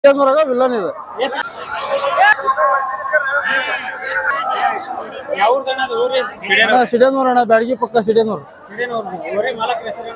ಸಿಟಿಯನ್ವರಾಗ villain ಇದು ಯಾವ್ದಣ್ಣ ಅದು ಊರಿ ಸಿಟಿಯನ್ವರ ಅಣ್ಣ ಬ್ಯಾಡಗಿ ಪಕ್ಕ ಸಿಟಿಯನ್ವರ್ ಸಿಡಿನವ್ರು ಊರಿ ಮಾಲಕ್ ಹೆಸರು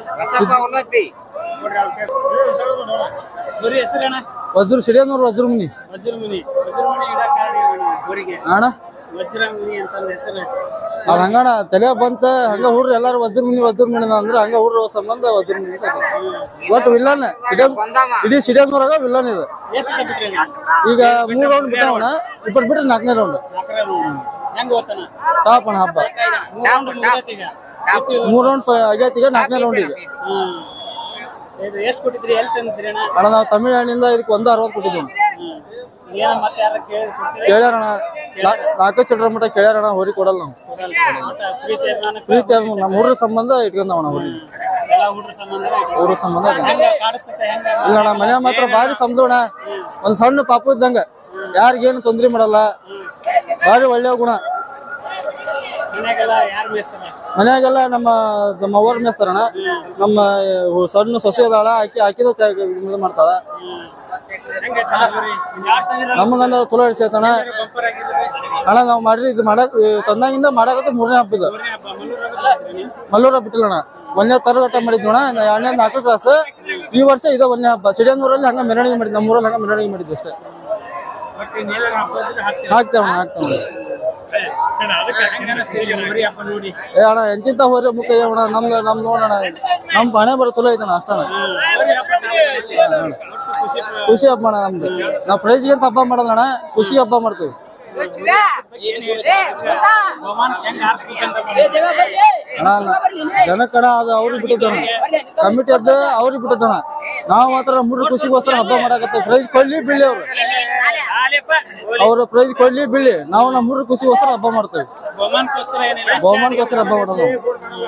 ಊರಿ ಹೆಸರಣ್ಣ ವಜ್ರ ಸಿಟಿಯನ್ವರ್ ವಜ್ರ ಮುನಿ ವಜ್ರಮುನಿ ವಜ್ರಮುನಿ ಇಡಕ್ ಕಾರಣ ಏನಣ್ಣ ಊರಿಗೆ ಅಣ್ಣ ವಜ್ರಮುನಿ ಅಂತಂದ ಹೆಸರು ಅದ್ ಹಂಗಣ ತಲೆ ಬಂತ ಹಂಗ ಹುಡ್ರಿ ಎಲ್ಲಾರು ವಜ್ರ ಮುನಿ ವಜ್ರ ಮುನಿ ಅಂದ್ರ ಹಂಗ ಹುಡ್ರ ಸಂಬಂಧ ವಜ್ರ ಮುನಿ ಒಟ್ಟು ವಿಲ್ಲನ್ ಸಿಟಿಯನ್ ಇಡೀ ಸಿಟಿಯನ್ವರಾಗ ವಿಲ್ಲನ್ ಇದು ಎಷ್ಟು ಬಿಟ್ರಿ ಈಗ ಮೂರ್ ರೌಂಡ್ ಬಿಟ್ಟವಣ ಇಪ್ಪತ್ತು ಬಿಟ್ರೆ ನಾಲ್ಕನೇ ರೌಂಡ್ ನಾಲ್ಕನೇ round. ಹೆಂಗ್ ಓದ್ತಾನ ಟಾಪ್ ಅಣ್ಣ ಹಬ್ಬ ಮೂರ್ round ಮುಗ್ದೈತಿ ಈಗ ಮೂರ್ ರೌಂಡ್ ಆಗೈತಿ ಈಗ ನಾಲ್ಕನೇ ರೌಂಡ್ ಈಗ ಹ್ಮ್ ಇದು ಎಷ್ಟು ಕೊಟ್ಟಿದ್ರಿ ಎಲ್ಲಿ ತಂದಿದ್ರಿ ಅಣ್ಣ ಅಣ್ಣ ನಾವು ತಮಿಳ್ನಾಡಿನಿಂದ ಇದಕ್ಕೆ ಒಂದು ಅರವತ್ತು ಕೊಟ್ಟಿದ್ದೀವಿ ಹ್ಮ್ ಏನ ಮತ್ತೆ ಯಾರ ಕೇಳಿ ಕೊಡ್ತೀರಿ ಕೇಳ್ಯಾರಣ ನಾಲ್ಕು ಚಿಲ್ಲರ ಮಟ್ಟ ಕೇಳ್ಯಾರಣ ಹೊರಿ ಕೊಡಲ್ಲ ನಾವು ಕೊಡಲ್ಲ ಒಟ್ಟ ಪ್ರೀತಿ ಅಭಿಮಾನ ಪ್ರೀತಿ ಅಭಿಮಾನ ನಮ್ಮ ಹುಡ್ರ ಸಂಬಂಧ ಇಟ್ಕೊಂಡವಣ ಹೊರಿ ಎಲ್ಲ ಹುಡ್ರ ಸಂಬಂಧ ಹುಡ್ರ ಸಂಬಂಧ ಇಟ್ಕೊಂಡ್- ಹೆಂಗ ಕಾಡಿಸ್ತೈತೆ ಹೆಂಗ ಇಲ್ಲ ಅಣ್ಣ ಮನೆ ಮಾತ್ರ ಭಾರಿ ಸಮದೋಣ ಒಂದ್ ಸಣ್ಣ ಪಾಪು ಇದ್ದಂಗ ಯಾರಿಗೇನು ತೊಂದ್ರೆ ಮಾಡಲ್ಲ ಭಾರಿ ಒಳ್ಳೆಯ ಗುಣ ಮನ್ಯಾಗೆಲ್ಲ ಯಾರು ಮೇಯಿಸ್ತಾರ ಮನ್ಯಾಗೆಲ್ಲ ನಮ್ಮ ನಮ್ಮ ಅವ್ರ ಮೇಸ್ತಾರಣ ನಮ್ಮ ಇವ್ ಸಣ್ಣ ಸೊಸೆ ಅದಾಳ ಆಕಿ ಹಾಕಿದ ಚ ಇದು ಮಾಡ್ತಾಳ ಹೆಂಗೈತಲ್ಲ ಊರಿ ನಮಗಂದ್ರ ಚಲೋ ಹಿಡ್ಸೈತಣ ಬಂಪರ್ ಆಗಿದ್ರೆ ಅಣ್ಣ ನಾವು ಮಾಡ್ರಿ ಇದು ಮಾಡಕ್ ತಂದಾಗಿಂದ ಮಾಡಕತ್ತ ಮೂರನೇ ಹಬ್ಬ ಇದು ಊರಿನ ಹಬ್ಬ ಮಲ್ಲೂರಾಗ ಮಲ್ಲೂರ ಬಿಟ್ಟಿಲ್ಲಣ್ಣ ಒಂದನೇ ತರಗಟ್ಟ ಮಾಡಿದ್ವಣ ಎರಡನೇ ನಾಲ್ಕು ಕ್ಲಾಸ್ ಈ ವರ್ಷ ಇದ ಒಂದನೇ ಹಬ್ಬ ಸಿಡಿಯನ್ನೂರಲ್ಲಿ ಹಂಗ ಮೆರವಣಿಗೆ ಮಾಡಿದ್ವಿ ನಮ್ಮೂರಲ್ಲಿ ಹಂಗ ಮೆರವಣಿಗೆ ಮಾಡಿದ್ವಿ ಅಷ್ಟೇ ಮತ್ತೆ ಇನ್ನೆಲ್ಲರ ಹಬ್ಬ ಇದ್ರೆ ಹಾಕ್ತೀರಿ ಹಾಕ್ತೇವಣ ಹಾಕ್ತೇವಣ ಹೆಂಗ ಅನಿಸ್ತೀರಿ ಊರಿ ಹಬ್ಬ ನೋಡಿ ಏ ಅಣ್ಣ ಎಂತಿಂತ ಹೋರಿ ಮುಖ ಅಣ್ಣ ನಮ್ದು ನಮ್ ನೋಡೋಣ ನಮ್ ಹಣೆ ಬರೋ ಚಲೋ ಐತಣ್ಣ ಅಷ್ಟಣ್ಣ ಊರಿ ಹಬ್ಬ ನಾವು ಒಟ್ಟು ಖುಷಿ ಪ- ಖುಷಿ ಹಬ್ಬ ಅಣ್ಣ ನಮ್ದು ನಾವು ಪ್ರೈಜ್ಗೆ ಅಂತ ಹಬ್ಬ ಮಾಡಲ್ಲ ಅಣ್ಣ ಖುಷಿ ಹಬ್ಬ ಮಾಡ್ತೀವಿ ಏನ್ ಹೇಳ್ತೀರಿ? ಬಹುಮಾನಕ್ಕೆ ಹೆಂಗ್ ಆರಿಸ್ಬೇಕಂತ ಮಾಡಿದ್ರಿ? ಅಣ್ಣ ಜನಕ್ಕಣ ಅದು ಅವ್ರಿಗೆ ಬಿಟ್ಟಿದ್ದಣ ಕಮಿಟಿ ಅದ ಅವ್ರಿಗೆ ಬಿಟ್ಟಿದ್ದಣ ನಾವು ಮಾತ್ರ ಮೂರು ಖುಷಿಗೋಸ್ಕರ ಹಬ್ಬ ಮಾಡಕತ್ತೇವೆ ಪ್ರೈಸ್ ಕೊಡ್ಲಿ ಬೀಳಿ ಅವ್ರು ಅವ್ರು ಪ್ರೈಸ್ ಕೊಡ್ಲಿ ಬೀಳಿ ನಾವು ನಮ್ಮ ಮೂರು ಖುಷಿಗೋಸ್ಕರ ಹಬ್ಬ ಮಾಡ್ತೇವೆ ಬಹುಮಾನಕ್ಕೋಸ್ಕರ ಏನಿಲ್ಲ ಬಹುಮಾನಕ್ಕೋಸ್ಕರ ಹಬ್ಬ ಮಾಡೋದು ನಾವು.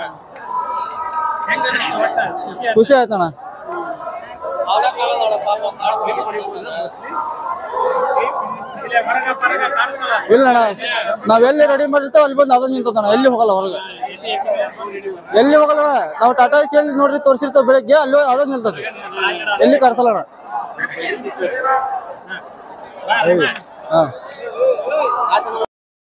ಹೆಂಗ್ ಅನಿಸ್ತು ಒಟ್ಟ ಖುಷಿ ಆಯ್ತು. ಖುಷಿ ಆಯ್ತಣ್ಣ ಇಲ್ಲೇ ಹೊರಗ ಪರಗ ಕಾಣಿಸಲ್ಲ ಇಲ್ಲ ಅಣ್ಣ ನಾವೆಲ್ಲಿ ರೆಡಿ ಮಾಡಿರ್ತೇವೆ ಅಲ್ಲಿ ಬಂದು ಅದನ್ನ ನಿಂತದಣ್ಣ ಎಲ್ಲಿ ಹೋಗಲ್ಲ ಹೊರಗೆ ಎಲ್ಲಿ ಯಾಕಂದ್ರೆ ಹಬ್ಬ ಹಿಡಿಯುವ. ಎಲ್ಲಿ ಹೋಗಲ್ಲ ಅಣ್ಣ. ನಾವು ಟಾಟಾ ಎಸಿ ಎಲ್ಲಿ ನೋಡ್ರಿ ತೋರಿಸಿರ್ತೇವೆ ಬೆಳಗ್ಗೆ ಅಲ್ಲಿ ಅದ ನಿಲ್ತದೆ ಎಲ್ಲಿ ಕರ್ಸಲ್ಲ ಅಣ್ಣ ಬಾ, ಅಣ್ಣ. ಹಾ